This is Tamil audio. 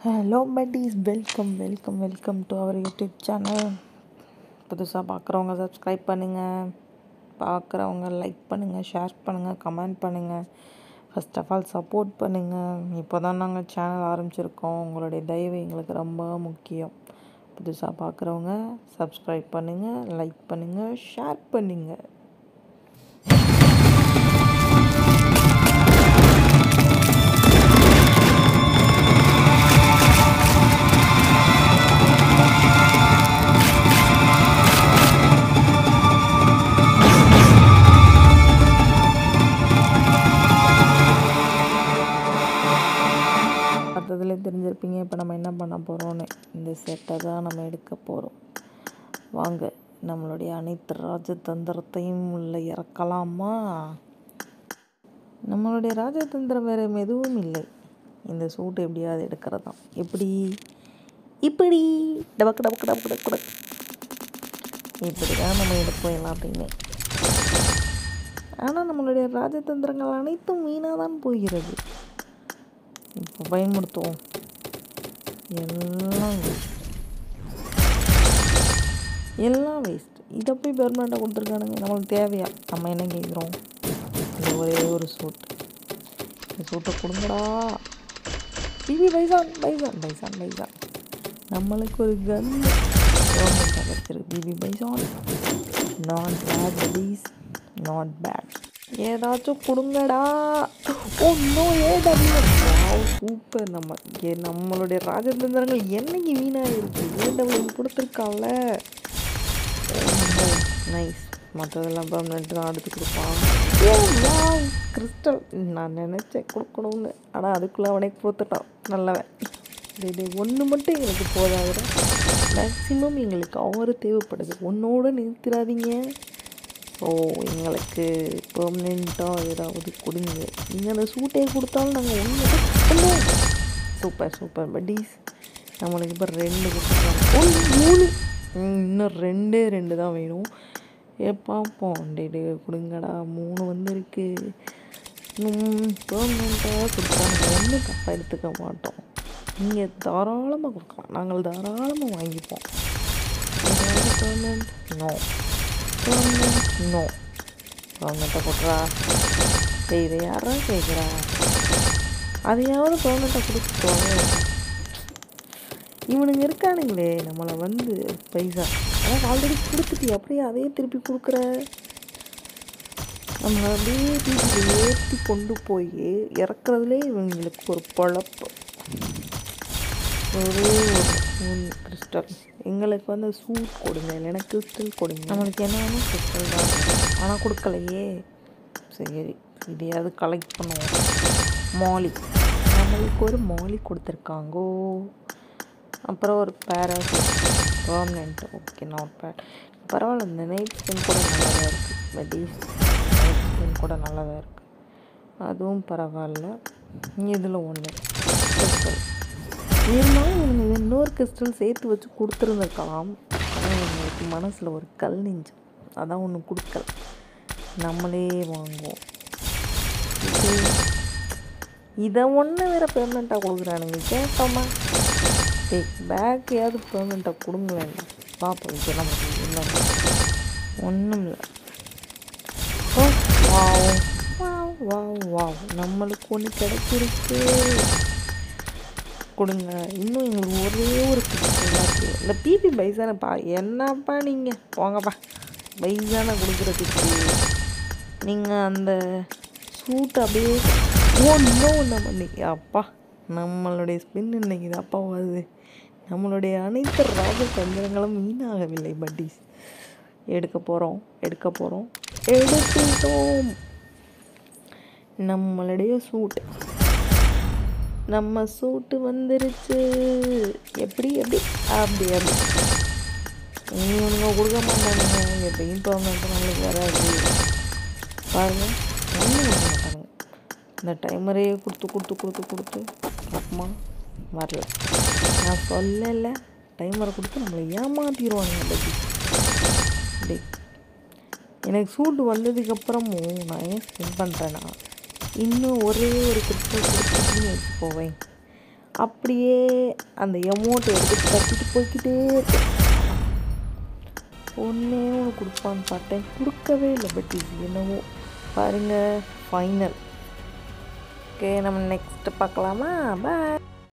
Hello buddies welcome welcome welcome to our YouTube channel புதுசாக பார்க்குறவங்க சப்ஸ்கிரைப் பண்ணுங்கள் பார்க்குறவங்க லைக் பண்ணுங்கள் ஷேர் பண்ணுங்கள் கமெண்ட் பண்ணுங்கள் ஃபர்ஸ்ட் ஆஃப் ஆல் சப்போர்ட் பண்ணுங்கள் இப்போ தான் நாங்கள் சேனல் ஆரம்பிச்சிருக்கோம் உங்களுடைய தயவு எங்களுக்கு ரொம்ப முக்கியம் புதுசாக பார்க்குறவங்க சப்ஸ்கிரைப் பண்ணுங்கள் லைக் பண்ணுங்கள் ஷேர் பண்ணுங்கள் பார்த்ததுலே தெரிஞ்சிருப்பீங்க இப்போ நம்ம என்ன பண்ண போகிறோன்னு இந்த செட்டை தான் நம்ம எடுக்க போகிறோம் வாங்க நம்மளுடைய அனைத்து ராஜதந்திரத்தையும் உள்ள இறக்கலாமா நம்மளுடைய ராஜதந்திரம் வேறு எதுவும் இல்லை இந்த சூட்டு எப்படியாவது எடுக்கிறது தான் எப்படி இப்படி டபக்கு டபக்கு டபக்கு டபக்கு டபக்கு இப்படி தான் நம்ம எடுப்போம் எல்லாத்தையுமே ஆனால் நம்மளுடைய ராஜதந்திரங்கள் அனைத்தும் வீணாக தான் போகிறது இப்போ பயன்படுத்துவோம் எல்லாம் waste. எல்லாம் வேஸ்ட் இதை போய் பெர்மனண்ட்டாக கொடுத்துருக்கானுங்க நம்மளுக்கு தேவையா நம்ம என்ன கேட்குறோம் இந்த ஒரே ஒரு சூட் இந்த சூட்டை கொடுங்கடா PP Bizon Bizon Bizon Bizon நம்மளுக்கு ஒரு கன் கவர்மெண்ட்டாக கிடச்சிருக்கு PP Bizon not bad piece not bad ஏதாச்சும் கொடுங்கடா ஓ இன்னும் ஏடபிள்யூ சூப்பர் நம்ம ஏ நம்மளுடைய ராஜதந்திரங்கள் என்னைக்கு வீணாக இருக்கு ஏடபிள்யூ கொடுத்துருக்கான்ல நைஸ் மற்றதெல்லாம் பர்மனெண்ட் தான் அடுத்து கொடுப்பான் ஏ வாவ் கிறிஸ்டல் நான் நினச்சேன் கொடுக்கணும்னு ஆனால் அதுக்குள்ளே அவனே கொடுத்துட்டான் நல்லவன் இது ஒன்று மட்டும் எங்களுக்கு போதாதுடா மேக்ஸிமம் எங்களுக்கு ஆறு தேவைப்படுது ஒன்றோடு நிறுத்திடாதீங்க ஸோ எங்களுக்கு பெர்மனெண்ட்டாக ஏதாவது கொடுங்க நீங்கள் அந்த சூட்டே கொடுத்தாலும் நாங்கள் ஒன்று சூப்பர் சூப்பர் பட்டீஸ் நம்மளுக்கு இப்போ ரெண்டு கொடுத்துருக்காங்க ஓ மூணு ம், இன்னும் ரெண்டே ரெண்டு தான் வேணும் ஏ பார்ப்போம் டே டே கொடுங்கடா மூணு வந்திருக்கு இன்னும் பெர்மனெண்ட்டாக கொடுத்தாங்க ஒன்றும் தப்பாக எடுத்துக்க மாட்டோம் நீங்கள் தாராளமாக கொடுக்கலாம் நாங்கள் தாராளமாக வாங்கிப்போம் பெர்மனெண்ட் நோ பெர்மனெண்ட் நோ பெர்மனெண்ட்டை போட்டுறா டேய் இதை யாரா கேட்குறா அதையாவது பெர்மனெண்ட்டை கொடுத்துட்டோம் இவனுங்க இருக்கானுங்களே நம்மளை வந்து பைசா அதான் ஆல்ரெடி கொடுத்துட்டு அப்படியே அதையே திருப்பி கொடுக்குற நம்ம அப்படியே டிவியில் ஏற்றி கொண்டு போய் இறக்குறதுலே இவங்களுக்கு ஒரு பழப்பு ஒரே ஒரு மூணு கிறிஸ்டல் எங்களுக்கு வந்து சூட் கொடுங்க இல்லைன்னா கிறிஸ்டல் கொடுங்க நம்மளுக்கு என்னன்னா கிறிஸ்டல் தான் ஆனால் கொடுக்கலையே சரி இதையாவது கலெக்ட் பண்ணுவோம் மாலி நம்மளுக்கு ஒரு மாலி கொடுத்துருக்காங்கோ அப்புறம் ஒரு parachute permanent okay not bad பரவாயில்ல இந்த நைட் ஸ்கின் கூட நல்லா தான் இருக்குது பட்டீஸ் நைட் ஸ்கின் கூட நல்லா தான் இருக்குது அதுவும் பரவாயில்ல இதில் ஒன்று கிறிஸ்டல் இருந்தாலும் இவங்க இது இன்னொரு கிறிஸ்டல் சேர்த்து வச்சு கொடுத்துருந்துருக்கலாம் ஆனால் எங்களுக்கு மனசில் ஒரு கல் நெஞ்சு அதான் ஒன்று கொடுக்கல நம்மளே வாங்குவோம் இது இதை ஒன்று வேறு பெர்மனெண்ட்டாக கொடுக்குறானுங்க கேட்டோமா டேக் பேக்கையாவது பெர்மனெண்ட்டாக கொடுங்களேன்டா பார்ப்போம் இது நமக்கு என்ன ஒன்றும் இல்லை oh wow wow wow wow நம்மளுக்கு ஒன்று கிடைச்சிருக்கு கொடுங்க இன்னும் எங்களுக்கு ஒரே ஒரு கிறிஸ்டல் தான் தேவை. இந்த பிபி பைசானை பா என்னப்பா நீங்கள் போங்கப்பா பைசானை கொடுக்குறதுக்கு நீங்கள் அந்த சூட் அப்படியே ஓ இன்னும் நம்ம இன்னைக்கு அப்பா நம்மளுடைய ஸ்பின் இன்னைக்கு இது அப்பா வருது நம்மளுடைய அனைத்து ராஜ தந்திரங்களும் வீணாகவில்லை பட்டீஸ் எடுக்க போகிறோம் எடுக்க போகிறோம் எடுத்துட்டோம் நம்மளுடைய சூட் நம்ம சூட்டு வந்துருச்சு எப்படி எப்படி அப்படி அப்படி நீ ஒன்றுங்க கொடுக்க மாட்டானுங்க எப்பயும் பெர்மனெண்ட் நம்மளுக்கு வராது பாருங்க ஒன்றும் கொடுக்க மாட்டானுங்க இந்த டைமரே கொடுத்து கொடுத்து கொடுத்து கொடுத்து அப்புறமா வரல நான் சொல்லலை டைமரை கொடுத்து நம்மளை ஏமாத்திடுவானுங்க பட்டி டேய் எனக்கு சூட்டு வந்ததுக்கப்புறமும் நான் ஏன் ஸ்பெண்ட் பண்ணுறேன்னா இன்னும் ஒரே ஒரு கிறிஸ்டல் கொடுத்துன்னு வச்சுக்கோவேன் அப்படியே அந்த எமௌண்ட்டை எடுத்து கட்டிட்டு போய்க்கிட்டே இருக்கேன் ஒன்றே ஒன்று கொடுப்பான்னு பார்த்தேன் கொடுக்கவே இல்லை பட் இது என்னவோ பாருங்க ஃபைனல் ஓகே நம்ம நெக்ஸ்ட்டு பார்க்கலாமா பாய்